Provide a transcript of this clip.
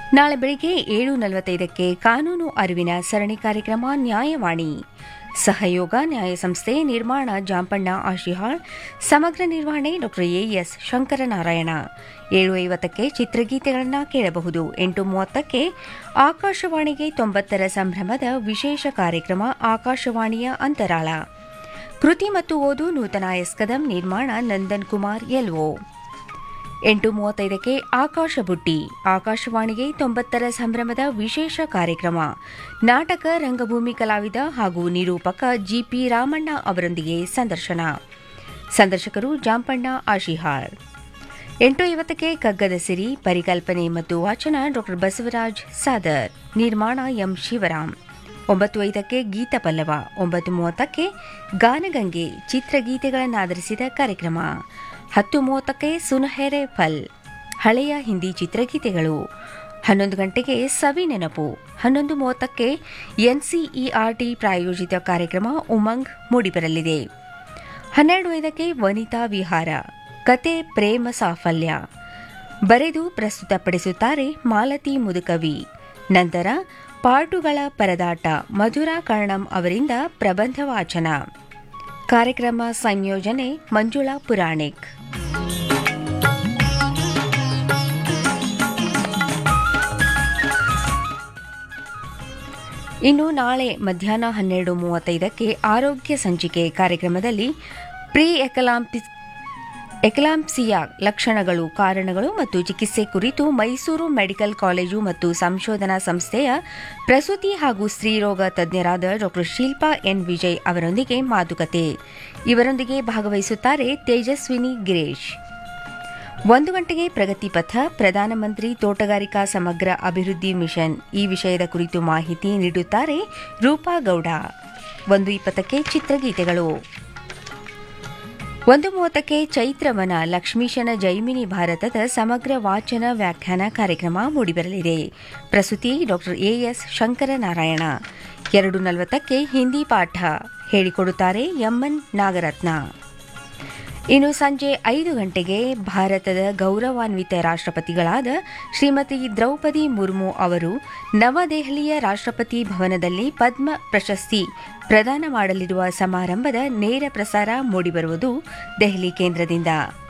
ನಾಳೆ ಬೆಳಿಗ್ಗೆ ಏಳು ನಲವತ್ತೈದಕ್ಕೆ ಕಾನೂನು ಅರಿವಿನ ಸರಣಿ ಕಾರ್ಯಕ್ರಮ ನ್ಯಾಯವಾಣಿ ಸಹಯೋಗ ನ್ಯಾಯ ಸಂಸ್ಥೆ ನಿರ್ಮಾಣ ಜಾಂಪಣ್ಣ ಆಶಿಹಾಳ್ ಸಮಗ್ರ ನಿರ್ವಹಣೆ ಡಾ ಎಎಸ್ ಶಂಕರನಾರಾಯಣ ಏಳು ಐವತ್ತಕ್ಕೆ ಚಿತ್ರಗೀತೆಗಳನ್ನು ಕೇಳಬಹುದು ಎಂಟು ಮೂವತ್ತಕ್ಕೆ ಆಕಾಶವಾಣಿಗೆ ತೊಂಬತ್ತರ ಸಂಭ್ರಮದ ವಿಶೇಷ ಕಾರ್ಯಕ್ರಮ ಆಕಾಶವಾಣಿಯ ಅಂತರಾಳ ಕೃತಿ ಮತ್ತು ಓದು ನೂತನ ಎಸ್ಕದಂ ನಿರ್ಮಾಣ ನಂದನ್ ಕುಮಾರ್ ಎಲ್ಒ ಎಂಟು ಮೂವತ್ತೈದಕ್ಕೆ ಆಕಾಶ ಬುಟ್ಟಿ ಆಕಾಶವಾಣಿಗೆ ತೊಂಬತ್ತರ ಸಂಭ್ರಮದ ವಿಶೇಷ ಕಾರ್ಯಕ್ರಮ ನಾಟಕ ರಂಗಭೂಮಿ ಕಲಾವಿದ ಹಾಗೂ ನಿರೂಪಕ ಜಿಪಿ ರಾಮಣ್ಣ ಅವರೊಂದಿಗೆ ಸಂದರ್ಶನ ಸಂದರ್ಶಕರು ಜಾಂಪಣ್ಣ ಆಶಿಹಾಳ್ ಎಂಟು ಐವತ್ತಕ್ಕೆ ಕಗ್ಗದ ಸಿರಿ ಪರಿಕಲ್ಪನೆ ಮತ್ತು ವಾಚನ ಡಾ ಬಸವರಾಜ್ ಸಾದರ್ ನಿರ್ಮಾಣ ಎಂ ಶಿವರಾಮ್ ಒಂಬತ್ತು ಐದಕ್ಕೆ ಗೀತ ಪಲ್ಲವ ಒಂಬತ್ತು ಮೂವತ್ತಕ್ಕೆ ಗಾನಗಂಗೆ ಚಿತ್ರಗೀತೆಗಳನ್ನಾಧರಿಸಿದ ಕಾರ್ಯಕ್ರಮ ಹತ್ತು ಮೂವತ್ತಕ್ಕೆ ಸುನಹೆರೆ ಫಲ್ ಹಳೆಯ ಹಿಂದಿ ಚಿತ್ರಗೀತೆಗಳು ಹನ್ನೊಂದು ಗಂಟೆಗೆ ಸವಿ ನೆನಪು ಹನ್ನೊಂದು ಮೂವತ್ತಕ್ಕೆ ಎನ್ಸಿಇಆರ್ಟಿ ಪ್ರಾಯೋಜಿತ ಕಾರ್ಯಕ್ರಮ ಉಮಂಗ್ ಮೂಡಿಬರಲಿದೆ ಹನ್ನೆರಡು ಐದಕ್ಕೆ ವನಿತಾ ವಿಹಾರ ಕತೆ ಪ್ರೇಮ ಸಾಫಲ್ಯ ಬರೆದು ಪ್ರಸ್ತುತಪಡಿಸುತ್ತಾರೆ ಮಾಲತಿ ಮುದುಕವಿ ನಂತರ ಪಾಟುಗಳ ಪರದಾಟ ಮಧುರಾ ಕರ್ಣಂ ಅವರಿಂದ ಪ್ರಬಂಧ ವಾಚನ ಕಾರ್ಯಕ್ರಮ ಸಂಯೋಜನೆ ಮಂಜುಳಾ ಪುರಾಣಿಕ್ ಇನ್ನು ನಾಳೆ ಮಧ್ಯಾಹ್ನ ಹನ್ನೆರಡು ಮೂವತ್ತೈದಕ್ಕೆ ಆರೋಗ್ಯ ಸಂಚಿಕೆ ಕಾರ್ಯಕ್ರಮದಲ್ಲಿ ಪ್ರೀ ಎಕಲಾಂಪಿಸ್ ಎಕ್ಲಾಂಪ್ಸಿಯಾ ಲಕ್ಷಣಗಳು ಕಾರಣಗಳು ಮತ್ತು ಚಿಕಿತ್ಸೆ ಕುರಿತು ಮೈಸೂರು ಮೆಡಿಕಲ್ ಕಾಲೇಜು ಮತ್ತು ಸಂಶೋಧನಾ ಸಂಸ್ಥೆಯ ಪ್ರಸೂತಿ ಹಾಗೂ ಸ್ತ್ರೀರೋಗ ತಜ್ಞರಾದ ಡಾ ಶಿಲ್ಪಾ ಎನ್ ವಿಜಯ್ ಅವರೊಂದಿಗೆ ಮಾತುಕತೆ ಇವರೊಂದಿಗೆ ಭಾಗವಹಿಸುತ್ತಾರೆ ತೇಜಸ್ವಿನಿ ಗಿರೀಶ್ ಒಂದು ಗಂಟೆಗೆ ಪ್ರಗತಿ ಪಥ ಪ್ರಧಾನಮಂತ್ರಿ ತೋಟಗಾರಿಕಾ ಸಮಗ್ರ ಅಭಿವೃದ್ಧಿ ಮಿಷನ್ ಈ ವಿಷಯದ ಕುರಿತು ಮಾಹಿತಿ ನೀಡುತ್ತಾರೆ ರೂಪಾ ಗೌಡ ಒಂದು ಇಪ್ಪತ್ತಕ್ಕೆ ಚಿತ್ರಗೀತೆಗಳು ಒಂದು ಮೂವತ್ತಕ್ಕೆ ಚೈತ್ರವನ ಲಕ್ಷ್ಮೀಶನ ಜೈಮಿನಿ ಭಾರತದ ಸಮಗ್ರ ವಾಚನ ವ್ಯಾಖ್ಯಾನ ಕಾರ್ಯಕ್ರಮ ಮೂಡಿಬರಲಿದೆ ಪ್ರಸ್ತುತಿ ಡಾ ಎಎಸ್ ಶಂಕರನಾರಾಯಣ ಎರಡು ನಲವತ್ತಕ್ಕೆ ಹಿಂದಿ ಪಾಠ ಹೇಳಿಕೊಡುತ್ತಾರೆ ಎಂಎನ್ ನಾಗರತ್ನ ಇನ್ನು ಸಂಜೆ ಐದು ಗಂಟೆಗೆ ಭಾರತದ ಗೌರವಾನ್ವಿತ ರಾಷ್ಟ್ರಪತಿಗಳಾದ ಶ್ರೀಮತಿ ದ್ರೌಪದಿ ಮುರ್ಮು ಅವರು ನವದೆಹಲಿಯ ರಾಷ್ಟ್ರಪತಿ ಭವನದಲ್ಲಿ ಪದ್ಮ ಪ್ರಶಸ್ತಿ ಪ್ರದಾನ ಮಾಡಲಿರುವ ಸಮಾರಂಭದ ನೇರ ಪ್ರಸಾರ ಮೂಡಿಬರುವುದು ದೆಹಲಿ ಕೇಂದ್ರದಿಂದ